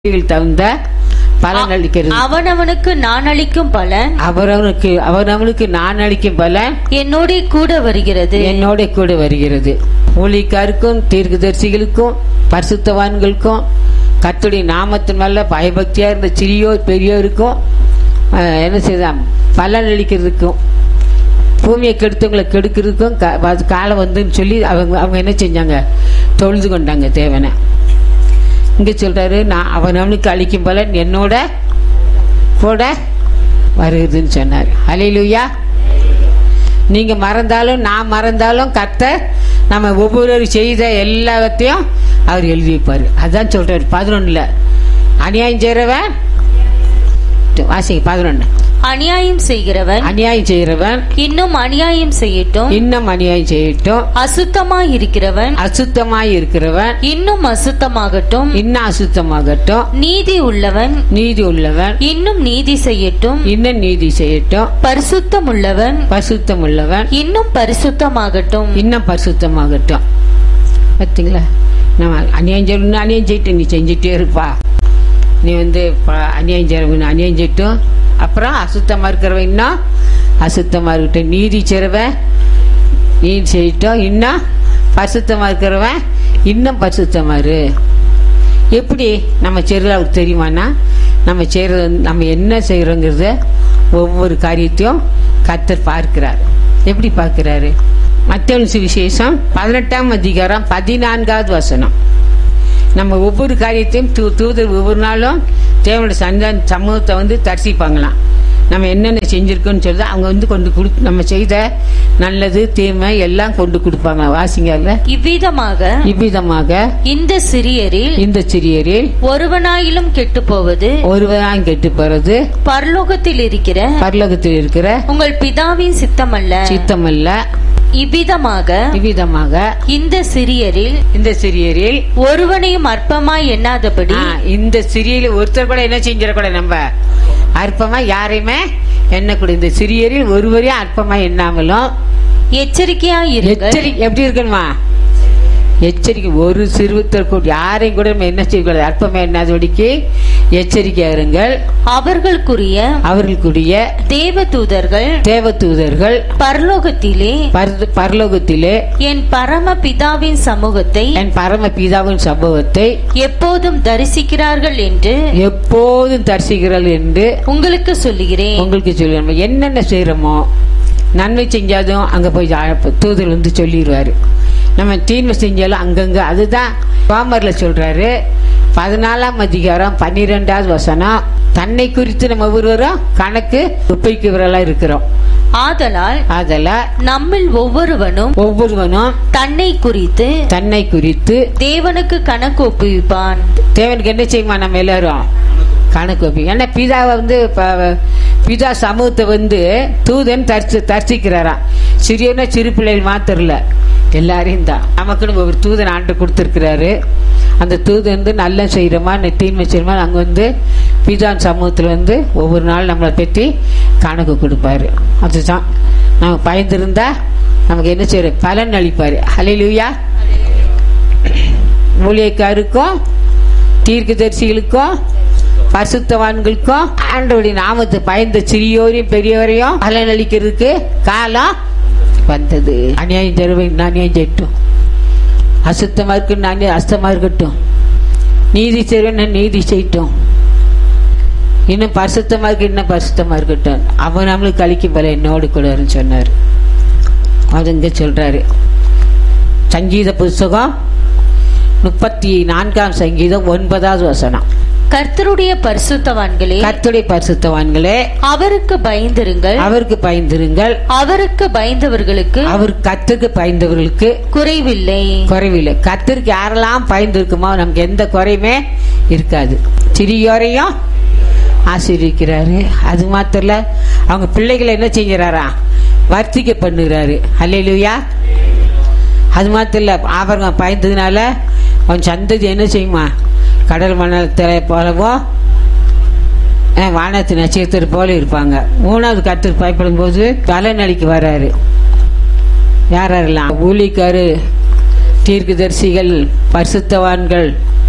கிரியைகள் தகுந்த பலன் அளிக்கிறது அவனவனுக்கு நான் அளிக்கும் பலன் அவரவனுக்கு அவரவனுக்கு நான் அளிக்கும் பலன் என்னோட கூட வருகிறது என்னோட கூட வருகிறது ஊழிக்காருக்கும் தீர்க்கதரிசிகளுக்கும் பரிசுத்தவான்களுக்கும் கர்த்தருடைய நாமத்தின் மேல பயபக்தியா இருந்த சிறியோர் பெரியோருக்கும் அஹ், என்ன செய்தான் பலன் அளிக்கிறதுக்கும் பூமியை கெடுத்தவங்களை கெடுக்கிறதுக்கும் க- அது காலம் வந்துன்னு சொல்லி அவங்க அவங்க என்ன செஞ்சாங்க தொழுது கொண்டாங்க தேவனை இங்க சொல்றாரு நான் அவன் அவனுக்கு அளிக்கும் பலன் என்னோட கூட வருதுன்னு சொன்னார் அலையிலுயா நீங்க மறந்தாலும் நான் மறந்தாலும் கர்த்தர் நம்ம ஒவ்வொரு செய்த எல்லாத்தையும் அவர் எழுதி வைப்பாரு அதான் சொல்றாரு பதினொன்னுல அநியாயம் செய்யறவன் வாசிங்க பதினொன்னு அநியாயம் செய்கிறவன் அநியாயம் செய்யறவன் இன்னும் அநியாயம் செய்யட்டும் இன்னும் அநியாயம் செய்யட்டும் அசுத்தமாய் இருக்கிறவன் அசுத்தமாய் இருக்கிறவன் இன்னும் அசுத்தமாகட்டும் இன்னும் அசுத்தமாகட்டும் நீதி உள்ளவன் நீதி உள்ளவன் இன்னும் நீதி செய்யட்டும் இன்னும் நீதி செய்யட்டும் பரிசுத்தம் உள்ளவன் பசுத்தம் உள்ளவன் இன்னும் பரிசுத்தமாகட்டும் இன்னும் பரிசுத்தமாகட்டும் பார்த்தீங்களா நம்ம அநியாயம் செய்யணும் அநியாயம் செய்யிட்டு நீ செஞ்சுட்டே இருப்பா நீ வந்து ப- அநியாயம் செய்யறவன் அநியாயம் செய்யட்டும் அப்புறம் அசுத்தமா இருக்கிறவன் இன்னும் அசுத்தமா இருக்கட்டும் நீதி செய்றவன் நீதி செய்யட்டும் இன்னும் பரிசுத்தமா இருக்கிறவன் இன்னும் பரிசுத்தமா இரு எப்படி நம்ம செய்யறது அவருக்கு தெரியுமானா நம்ம செய்யறது வந்து- நம்ம என்ன செய்யறோங்கிறத ஒவ்வொரு காரியத்தையும் கத்தர் பார்க்கிறார் எப்படி பார்க்கிறாரு மத்திய சுவிசேஷம் பதினெட்டாம் அதிகாரம் பதினான்காவது வசனம் நம்ம ஒவ்வொரு காரியத்தையும் தூ தூதர் ஒவ்வொரு நாளும் தேவனுடைய சந்தான சமூகத்தை வந்து தரிசிப்பாங்களாம் நம்ம என்னென்ன செஞ்சிருக்கோம்னு சொல்லி அவங்க வந்து கொண்டு கொடு நம்ம செய்த நல்லது தீமை எல்லாம் கொண்டு கொடுப்பாங்க வாசிங்க அதுல இவ்விதமாக இவ்விதமாக இந்த சிறியரில் இந்த சிறியரில் ஒருவனாயிலும் கெட்டு போவது ஒருவரான் கெட்டு போறது பரலோகத்தில் இருக்கிற பரலோகத்தில் இருக்கிற உங்கள் பிதாவின் சித்தமல்ல சித்தமல்ல இவ்விதமாக இவ்விதமாக இந்த சிறியரில் இந்த சிறியரில் ஒருவனையும் அற்பமாய் எண்ணாதபடி ஆ, இந்த சிறியரில் ஒருத்தர் கூட என்ன செஞ்சிடக்கூடாது நம்ம அற்பமா யாரையுமே எண்ணக்கூடாது இந்த சிறியரில் ஒருவரையும் அற்பமா எண்ணாமலும் எச்சரிக்கையாய் இருங்கள் எச்சரிக்கை எப்படி இருக்கணுமா எச்சரிக்கை ஒரு சிறுத்தர் கூட யாரையும் கூட நம்ம என்ன செய்யக்கூடாது அற்பமா எண்ணாதபடிக்கு எச்சரிக்கையா இருங்கள் அவர்களுக்குரிய அவர்களுக்குரிய தேவ தூதர்கள் தேவதூதர்கள் பரலோகத்திலே பரத- பரலோகத்திலே என் பரம பிதாவின் சமூகத்தை என் பரம பிதாவின் சம்பவத்தை எப்போதும் தரிசிக்கிறார்கள் என்று எப்போதும் தரிசிக்கிறாள் என்று உங்களுக்கு சொல்லுகிறேன் உங்களுக்கு சொல்லுவோம் என்னென்ன செய்யறோமோ நன்மை செஞ்சாலும் அங்க போய் ஜா- தூதர் வந்து சொல்லிடுவாரு நம்ம தீன்மை செஞ்சாலும் அங்கங்க அதுதான் பாமர்ல சொல்றாரு பதினாலாம் அதிகாரம் பன்னிரெண்டாவது வசனம் தன்னை குறித்து நம்ம ஒவ்வொருவரும் கணக்கு ஒப்பிக்கிறவர்களா இருக்கிறோம் ஆதலால் அதில் நம்மில் ஒவ்வொருவனும் ஒவ்வொருவனும் தன்னை குறித்து தன்னை குறித்து தேவனுக்கு கணக்கு ஒப்புவிப்பான் தேவனுக்கு என்ன செய்யுமா நம்ம எல்லாரும் கணக்கு வைப்போம் ஏன்னா பிதாவை வந்து ப- பிதா சமூகத்தை வந்து தூதன் தரிசி தரிசிக்கிறாராம் சிறியனா சிறு பிள்ளைகள் மாத்திரல எல்லாரையும் தான் நமக்குன்னு ஒரு தூதன் ஆண்டு கொடுத்துருக்கிறாரு அந்த தூதன் வந்து நல்ல செய்கிறோமா தீன்மை செய்யறோமா அங்கே வந்து பிதான் சமூகத்தில் வந்து ஒவ்வொரு நாள் நம்மளை பற்றி கணக்கு கொடுப்பாரு அதுதான் நம்ம பயந்துருந்தா நமக்கு என்ன செய்யற பலன் அளிப்பாரு ஹalleluya ஊழியக்காருக்கும் தீர்க்கதரிசிகளுக்கும் பரிசுத்தவான்களுக்கும் ஆண்டவருடைய நாமத்தை பயந்த சிறியோரையும் பெரியவரையும் பலனளிக்கிறதுக்கு காலம் வந்தது அநியாயம் தருவேன் அநியாயம் செய்யட்டும் அசுத்தமா இருக்கு நான் அசுத்தமா இருக்கட்டும் நீதி செய்வேன் நீதி செய்யட்டும் இன்னும் பரிசுத்தமா இருக்கு இன்னும் பரிசுத்தமா இருக்கட்டும் அவன் நம்மளுக்கு அழிக்கும் போல என்னோடு கூட வரும்னு சொன்னார் அது இங்க சொல்றாரு சங்கீத புஸ்தகம் முப்பத்தி நான்காம் சங்கீதம் ஒன்பதாவது வசனம் கர்த்தருடைய பரிசுத்தவான்களே கர்த்தருடைய பரிசுத்தவான்களே அவருக்கு பயந்திருங்கள் அவருக்கு பயந்திருங்கள் அவருக்கு பயந்தவர்களுக்கு அவர் கத்துக்கு பயந்தவர்களுக்கு குறைவில்லை குறைவில்லை கத்திற்கு யாரெல்லாம் பயந்துருக்குமோ நமக்கு எந்த குறையுமே இருக்காது சிறியோரையும் ஆசீர்விக்கிறாரு அது மாத்திரம் இல்ல, அவங்க பிள்ளைகளை என்ன செஞ்சுறாரா வர்த்திக்க பண்ணுகிறாரு அல்லையிலுயா அது மாத்திரம் இல்ல ஆபரணம் பயந்ததுனால அவன் சந்ததி என்ன செய்யுமா கடல் மணத்தில் போலவோ அஹ், வானத்து நட்சத்திரம் போல இருப்பாங்க மூணாவது கத்திற்கு பயப்படும் போது பலனளிக்கு வராரு யார் யாரெல்லாம் ஊழிக்காரு தீர்க்கதரிசிகள் பரிசுத்தவான்கள்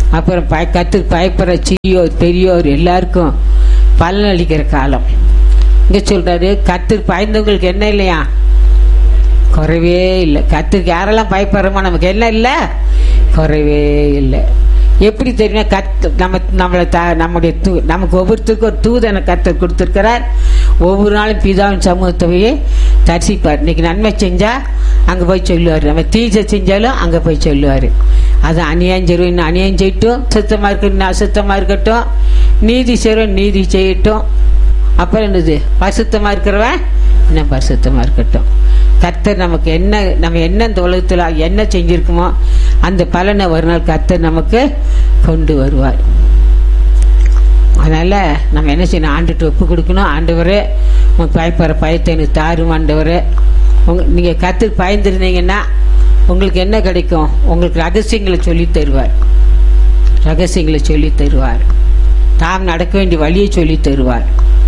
அப்புறம் பய கத்துக்கு பயப்படுற சிறியோர் பெரியோர் எல்லாருக்கும் பலன் அளிக்கிற காலம் இங்க சொல்றாரு கத்துக்கு பயந்தவங்களுக்கு என்ன இல்லையா குறைவே இல்லை கத்துக்கு யாரெல்லாம் பயப்படுறோமோ நமக்கு என்ன இல்லை குறைவே இல்லை எப்படி தெரியுமா கத்து நம்ம நம்மளை த நம்முடைய தூ நமக்கு ஒவ்வொருத்தருக்கும் ஒரு தூதனை கத்தர் கொடுத்துருக்கிறார் ஒவ்வொரு நாளும் பிதாவின் சமூகத்தையே தரிசிப்பார் இன்னைக்கு நன்மை செஞ்சா அங்கே போய் சொல்லுவார் நம்ம தீஜை செஞ்சாலும் அங்கே போய் சொல்லுவார் அது அநியாயம் செய்வோம் இன்னும் அநியாயம் செய்யட்டும் சுத்தமாக இருக்கட்டும் இன்னும் அசுத்தமாக இருக்கட்டும் நீதி செய்வோம் நீதி செய்யட்டும் அப்புறம் என்னது பரிசுத்தமாக இருக்கிறவன் இன்னும் பரிசுத்தமாக இருக்கட்டும் கர்த்தர் நமக்கு என்ன நம்ம என்ன இந்த உலகத்தில் என்ன செஞ்சிருக்கோமோ அந்த பலனை ஒரு நாள் கர்த்தர் நமக்கு கொண்டு வருவார் அதனால நம்ம என்ன செய்யணும் ஆண்டுட்டு ஒப்பு கொடுக்கணும் ஆண்டவரே உங்க பயப்படுற பயத்தை எனக்கு தாரும் ஆண்டவரே உங்க நீங்க கத்துக்கு பயந்துருந்தீங்கன்னா உங்களுக்கு என்ன கிடைக்கும் உங்களுக்கு ரகசியங்களை சொல்லி தருவார் ரகசியங்களை சொல்லி தருவார் தாம் நடக்க வேண்டிய வழியை சொல்லி தருவார்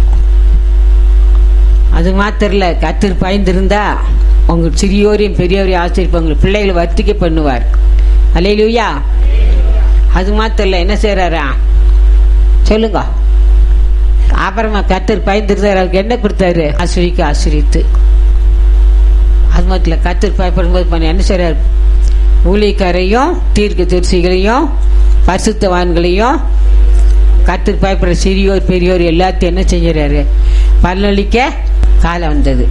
அது மாத்திரம் இல்ல கத்திர பயந்திருந்தா உங்க சிறியோரையும் பெரியோரையும் ஆசிரியப்ப உங்க பிள்ளைகளை வர்த்திக்க பண்ணுவார் அலையிலுயா அது மாத்திரம் இல்ல என்ன செய்யறாரா சொல்லுங்க அப்புறமா கத்தர் பயந்துருந்தார் அவருக்கு என்ன கொடுத்தாரு ஆசிரிக்கு ஆசிரித்து அது மட்டும் இல்ல கத்தர் பயப்படும்போது பண்ண என்ன செய்யறாரு ஊழியக்காரையும் தீர்க்க தரிசிகளையும் பரிசுத்தவான்களையும் கத்தர் பயப்படுற சிறியோர் பெரியோர் எல்லாத்தையும் என்ன செஞ்சுறாரு பல்லளிக்க காலம் வந்தது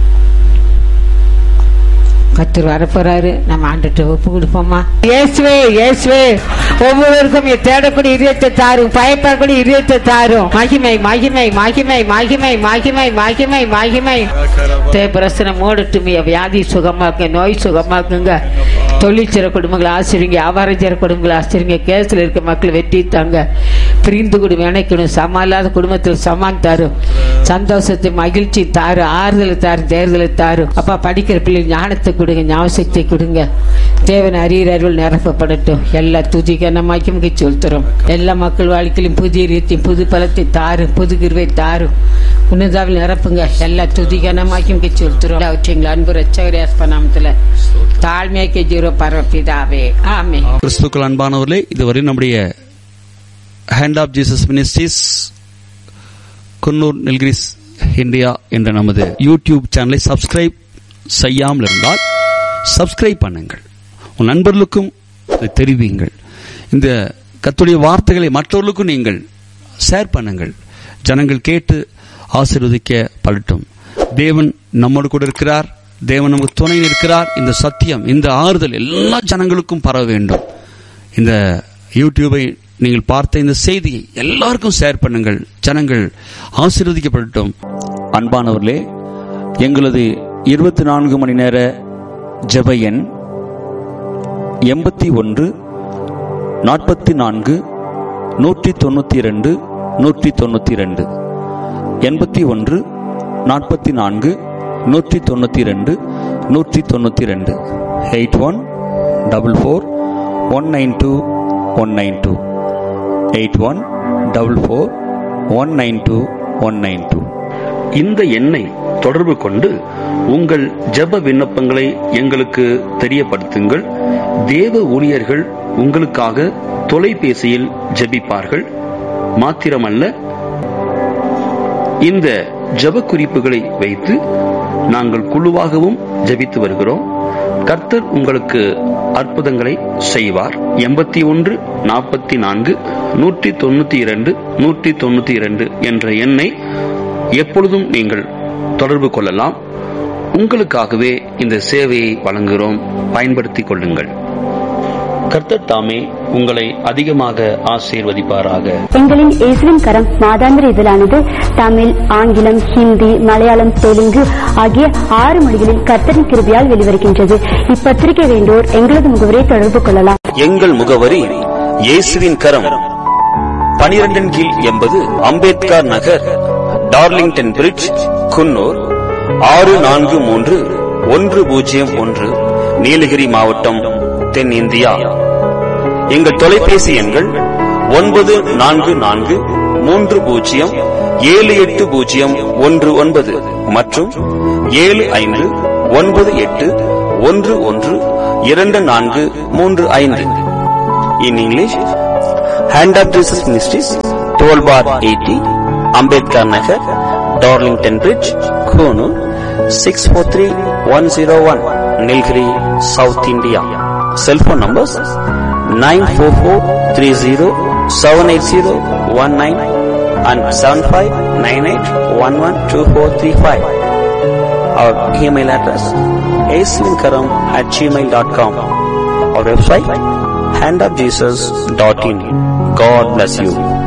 கத்தர் வரப்போறாரு நம்ம ஆண்டுட்டு ஒப்பு கொடுப்போமா இயேசுவே இயேசுவே ஒவ்வொருவருக்கும் நீ தேடக்கூடிய இதயத்தை தாரும் பயப்படக்கூடிய இதயத்தை தாரும் மகிமை மகிமை மகிமை மகிமை மகிமை மகிமை மகிமை தேவரசனம் ஓடட்டுமே வியாதி சுகமாக்குங்க நோய் சுகமாக்குங்க தொழிற்சிற குடும்பங்களை ஆசிரிங்க வியாபாரம் செய்கிற குடும்பங்களை ஆசிரிங்க கேஸில் இருக்க மக்கள் வெற்றி தாங்க பிரிந்து குடும்பம் இணைக்கணும் சம இல்லாத குடும்பத்தில் சமான் தாரும் சந்தோஷத்தை மகிழ்ச்சி தாரு ஆறுதலை தாரும் தேர்தலை தாரும் அப்பா படிக்கிற பிள்ளை ஞானத்தை கொடுங்க ஞாபகத்தை கொடுங்க தேவன் அறியறவர்கள் நிரப்பப்படட்டும் எல்லா துதி கனமாக்கி முகி சொல்கிறோம் எல்லா மக்கள் வாழ்க்கையிலும் புதிய ரீதியும் புது பலத்தை தாரும் புது கிருவை தாரும் உன்னதாவில் நிரப்புங்க எல்லா துதி கனமாக்கி முகி சொல்கிறோம் அவற்றை அன்பு ரச்சகரியாஸ்ப நாமத்தில் தாழ்மையாக்கி ஜீரோ பரவப்பிதாவே ஆமே கிறிஸ்துக்கள் அன்பானவர்களே இதுவரை நம்முடைய hand of Jesus ministries Coonoor Nilgiris India என்ற நமது யூடியூப் சேனலை சப்ஸ்கிரைப் செய்யாமல் இருந்தால் சப்ஸ்கிரைப் பண்ணுங்கள் உன் நண்பர்களுக்கும் இதை தெரிவியுங்கள் இந்த கத்துடைய வார்த்தைகளை மற்றவர்களுக்கும் நீங்கள் ஷேர் பண்ணுங்கள் ஜனங்கள் கேட்டு ஆசீர்வதிக்கப்படட்டும் தேவன் நம்மோடு கூட இருக்கிறார் தேவன் நமக்கு துணை இருக்கிறார் இந்த சத்தியம் இந்த ஆறுதல் எல்லா ஜனங்களுக்கும் பரவ வேண்டும் இந்த யூடியூபை நீங்கள் பார்த்த இந்த செய்தியை எல்லாருக்கும் ஷேர் பண்ணுங்கள் ஜனங்கள் ஆசீர்வதிக்கப்படட்டும் அன்பானவர்களே எங்களது இருபத்தி நான்கு மணி நேர ஜெப எண் எண்பத்தி ஒன்று நாற்பத்தி நான்கு நூற்றி தொண்ணூற்றி ரெண்டு நூற்றி தொண்ணூற்றி ரெண்டு எண்பத்தி ஒன்று நாற்பத்தி நான்கு நூற்றி தொண்ணூற்றி ரெண்டு நூற்றி தொண்ணூற்றி ரெண்டு eight one double four one nine two one nine two eight one double four one nine two one nine two இந்த எண்ணை தொடர்பு கொண்டு உங்கள் ஜெப விண்ணப்பங்களை எங்களுக்கு தெரியப்படுத்துங்கள் தேவ ஊழியர்கள் உங்களுக்காக தொலைபேசியில் ஜெபிப்பார்கள் மாத்திரமல்ல இந்த ஜெப குறிப்புகளை வைத்து நாங்கள் குழுவாகவும் ஜெபித்து வருகிறோம் கர்த்தர் உங்களுக்கு அற்புதங்களை செய்வார் எண்பத்தி ஒன்று நாற்பத்தி நான்கு நூற்றி தொண்ணூத்தி இரண்டு நூற்றி தொண்ணூத்தி இரண்டு என்ற எண்ணை எப்பொழுதும் நீங்கள் தொடர்பு கொள்ளலாம் உங்களுக்காகவே இந்த சேவையை வழங்குகிறோம் பயன்படுத்திக் கொள்ளுங்கள் கர்த்தர் தாமே உங்களை அதிகமாக ஆசீர்வதிப்பாராக எங்களின் இயேசுவின் கரம் மாதாந்திர இதழானது தமிழ் ஆங்கிலம் ஹிந்தி மலையாளம் தெலுங்கு ஆகிய ஆறு மொழிகளில் கர்த்தரின் கிருபியால் வெளிவருகின்றது இப்பத்திரிகை வேண்டோர் எங்களது முகவரை தொடர்பு கொள்ளலாம் எங்கள் முகவரி இயேசுவின் கரம் பனிரெண்டின் கீழ் எண்பது அம்பேத்கர் நகர் டார்லிங்டன் பிரிட்ஜ் குன்னூர் ஆறு நான்கு மூன்று ஒன்று பூஜ்ஜியம் ஒன்று நீலகிரி மாவட்டம் தென்னிந்தியா எங்கள் தொலைபேசி எண்கள் ஒன்பது நான்கு நான்கு மூன்று பூஜ்ஜியம் ஏழு எட்டு பூஜ்ஜியம் ஒன்று ஒன்பது மற்றும் ஏழு ஐந்து ஒன்பது எட்டு ஒன்று ஒன்று இரண்டு நான்கு மூன்று ஐந்து in English Hand of Jesus Ministries, 12 bar 80, Ambedkar Nagar, Darlington Bridge, Kunu, 643101, Nilgiri, South India. Cell phone numbers 94430-78019 and 7598112435. Our email address aswinkaram at gmail.com. Our website handofjesus.in. God bless you.